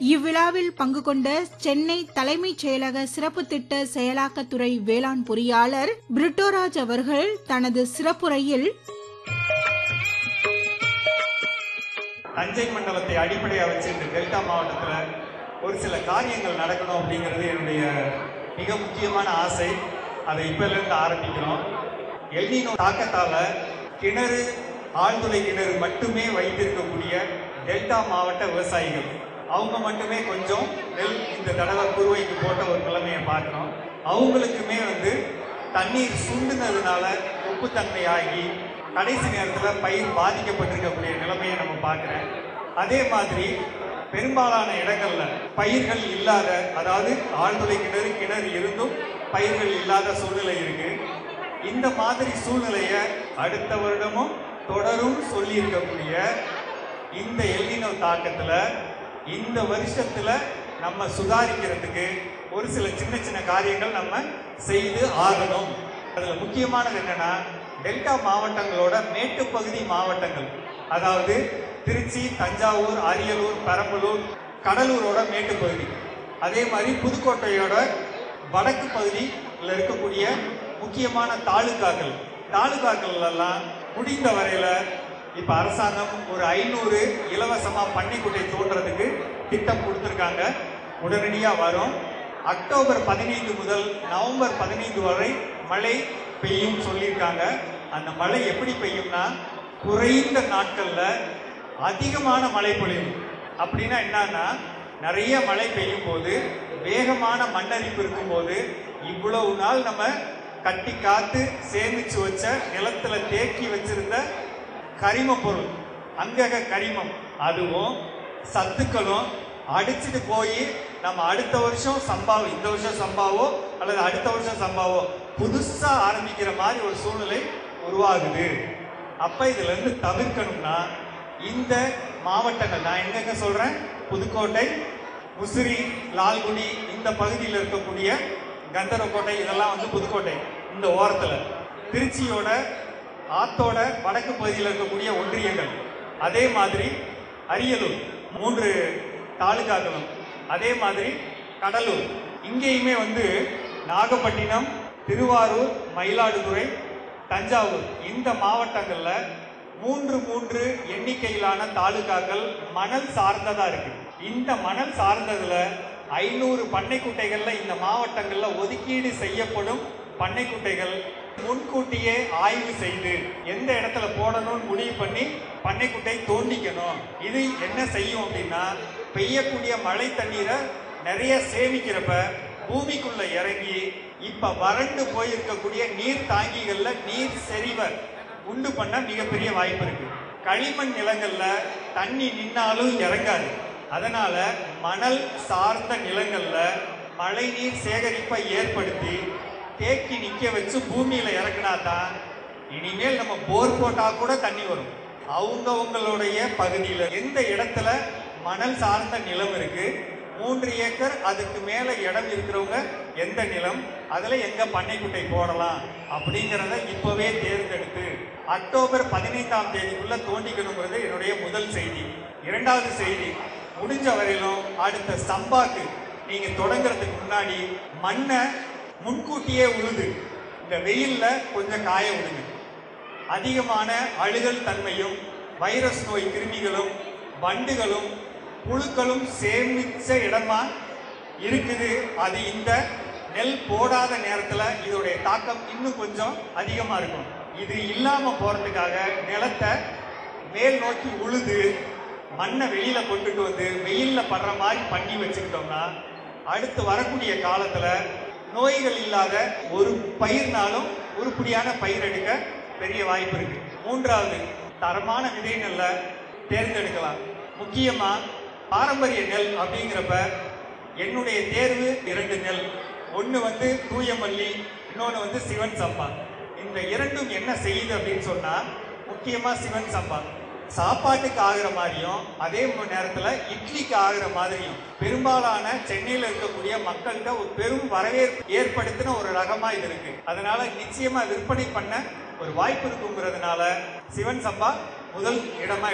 இவ்விழாவில் பங்கு கொண்ட சென்னை தலைமைச் செயலக சிறப்பு திட்ட செயலாக்கத்துறை வேளாண் பொறியாளர் பிரிட்டோராஜ் அவர்கள் தனது சிறப்புரையில் தஞ்சை மண்டலத்தை அடிப்படையாக வச்சு இந்த டெல்டா மாவட்டத்தில் ஒரு சில காரியங்கள் நடக்கணும் அப்படிங்கிறது என்னுடைய மிக முக்கியமான ஆசை அதை இப்போலேருந்து ஆரம்பிக்கிறோம் எல்னினோ தாக்கத்தால் கிணறு ஆழ்துளை கிணறு மட்டுமே வைத்திருக்கக்கூடிய டெல்டா மாவட்ட விவசாயிகள் அவங்க மட்டுமே கொஞ்சம் நெல் இந்த தடவை குருவைக்கு போட்ட ஒரு நிலைமையை பார்க்குறோம் அவங்களுக்குமே வந்து தண்ணீர் சுண்டுனதுனால உப்புத்தன்மை ஆகி கடைசி நேரத்தில் பயிர் பாதிக்கப்பட்டிருக்கக்கூடிய நிலைமையை நம்ம பார்க்குறேன் அதே மாதிரி பெரும்பாலான இடங்கள்ல பயிர்கள் இல்லாத அதாவது ஆழ்துளை கிணறு கிணறு இருந்தும் பயிர்கள் இல்லாத சூழ்நிலை இருக்கு இந்த மாதிரி சூழ்நிலையை அடுத்த வருடமும் தொடரும் சொல்லி இருக்கக்கூடிய இந்த எல்லினோ தாக்கத்துல இந்த வருஷத்துல நம்ம சுதாரிக்கிறதுக்கு ஒரு சில சின்ன சின்ன காரியங்கள் நம்ம செய்து ஆகணும் அதுல முக்கியமானது என்னன்னா டெல்டா மாவட்டங்களோட மேட்டுப்பகுதி மாவட்டங்கள் அதாவது திருச்சி தஞ்சாவூர் அரியலூர் பெரம்பலூர் கடலூரோட மேட்டுப்பகுதி அதே மாதிரி புதுக்கோட்டையோட வடக்கு பகுதியில் இருக்கக்கூடிய முக்கியமான தாலுகாக்கள் தாலுகாக்கள் எல்லாம் முடிந்த வரையில இப்ப அரசாங்கம் ஒரு ஐநூறு இலவசமா பன்னிக்குட்டை தோன்றதுக்கு திட்டம் கொடுத்துருக்காங்க உடனடியா வரும் அக்டோபர் பதினைந்து முதல் நவம்பர் பதினைந்து வரை மழை பெய்யும் சொல்லியிருக்காங்க அந்த மழை எப்படி பெய்யும்னா குறைந்த நாட்கள்ல அதிகமான மழை பொழியும் அப்படின்னா என்னன்னா நிறைய மழை பெய்யும் போது வேகமான மண்ணரிப்பு இருக்கும்போது இவ்வளவு நாள் நம்ம கட்டி காத்து சேமிச்சு வச்ச நிலத்துல தேக்கி வச்சிருந்த கரிம பொருள் அங்கக கரிமம் அதுவும் சத்துக்களும் அடிச்சுட்டு போய் நம்ம அடுத்த வருஷம் சம்பாவம் இந்த வருஷம் சம்பாவோ அல்லது அடுத்த வருஷம் சம்பாவோ புதுசா ஆரம்பிக்கிற மாதிரி ஒரு சூழ்நிலை உருவாகுது அப்ப இதுல இருந்து தவிர்க்கணும்னா இந்த மாவட்டங்கள் நான் எங்கெங்க சொல்றேன் புதுக்கோட்டை முசிறி லால்குடி இந்த பகுதியில் இருக்கக்கூடிய கந்தரக்கோட்டை இதெல்லாம் வந்து புதுக்கோட்டை இந்த ஓரத்துல திருச்சியோட ஆத்தோட வடக்கு பகுதியில் இருக்கக்கூடிய ஒன்றியங்கள் அதே மாதிரி அரியலூர் மூன்று தாலுகாக்களும் அதே மாதிரி கடலூர் இங்கேயுமே வந்து நாகப்பட்டினம் திருவாரூர் மயிலாடுதுறை தஞ்சாவூர் இந்த மாவட்டங்கள்ல மூன்று மூன்று எண்ணிக்கையிலான தாலுகாக்கள் மணல் சார்ந்ததா இருக்கு இந்த மணல் சார்ந்ததுல ஐநூறு பண்ணைக்குட்டைகள்ல இந்த மாவட்டங்கள்ல ஒதுக்கீடு செய்யப்படும் பண்ணைக்குட்டைகள் முன்கூட்டியே ஆய்வு செய்து எந்த இடத்துல போடணும்னு முடிவு பண்ணி பண்ணைக்குட்டை தோண்டிக்கணும் இது என்ன செய்யும் அப்படின்னா பெய்யக்கூடிய மழை தண்ணீரை நிறைய சேமிக்கிறப்ப பூமிக்குள்ள இறங்கி இப்ப வறண்டு போயிருக்கக்கூடிய நீர் தாங்கிகள்ல நீர் செறிவை உண்டு பண்ண மிகப்பெரிய வாய்ப்பு இருக்கு களிமண் நிலங்கள்ல தண்ணி நின்னாலும் இறங்காது அதனால மணல் சார்ந்த நிலங்கள்ல மழைநீர் சேகரிப்பை ஏற்படுத்தி தேக்கி நிக்க வச்சு பூமியில இறக்குனா தான் இனிமேல் நம்ம போர் போட்டா கூட தண்ணி வரும் அவங்கவங்களுடைய பகுதியில எந்த இடத்துல மணல் சார்ந்த நிலம் இருக்கு மூன்று ஏக்கர் அதுக்கு மேல இடம் இருக்கிறவங்க எந்த நிலம் அதுல எங்க பண்ணைக்குட்டை போடலாம் அப்படிங்கிறத இப்பவே தேர்ந்தெடுத்து அக்டோபர் பதினைந்தாம் தேதிக்குள்ள தோண்டிக்கணுங்கிறது என்னுடைய முதல் செய்தி இரண்டாவது செய்தி முடிஞ்ச வரையிலும் அடுத்த சம்பாக்கு நீங்க தொடங்குறதுக்கு முன்னாடி மண்ணை முன்கூட்டியே உழுது இந்த வெயில்ல கொஞ்சம் காய விடுங்க அதிகமான அழுகல் தன்மையும் வைரஸ் நோய் கிருமிகளும் வண்டுகளும் புழுக்களும் சேமிச்ச இடமா இருக்குது அது இந்த நெல் போடாத நேரத்துல இதோடைய தாக்கம் இன்னும் கொஞ்சம் அதிகமா இருக்கும் இது இல்லாம போறதுக்காக நிலத்தை மேல் நோக்கி உழுது மண்ணை வெளியில கொண்டுட்டு வந்து வெயில்ல படுற மாதிரி பண்ணி வச்சுக்கிட்டோம்னா அடுத்து வரக்கூடிய காலத்துல நோய்கள் இல்லாத ஒரு பயிர்னாலும் உருப்படியான பயிர் எடுக்க பெரிய வாய்ப்பு இருக்கு மூன்றாவது தரமான விதை நெல்லை தேர்ந்தெடுக்கலாம் முக்கியமா பாரம்பரிய நெல் அப்படிங்கிறப்ப என்னுடைய தேர்வு இரண்டு நெல் ஒன்று வந்து தூயமல்லி இன்னொன்று வந்து சிவன் சம்பா இந்த இரண்டும் என்ன செய்யுது அப்படின்னு சொன்னா முக்கியமா சிவன் சம்பா சாப்பாட்டுக்கு ஆகிற மாதிரியும் அதே நேரத்தில் இட்லிக்கு ஆகிற மாதிரியும் பெரும்பாலான சென்னையில் இருக்கக்கூடிய மக்கள்கிட்ட ஒரு பெரும் வரவேற்பு ஏற்படுத்தின ஒரு ரகமா இது இருக்கு அதனால நிச்சயமா விற்பனை பண்ண ஒரு வாய்ப்பு இருக்குங்கிறதுனால சிவன் சம்பா முதல் இடமா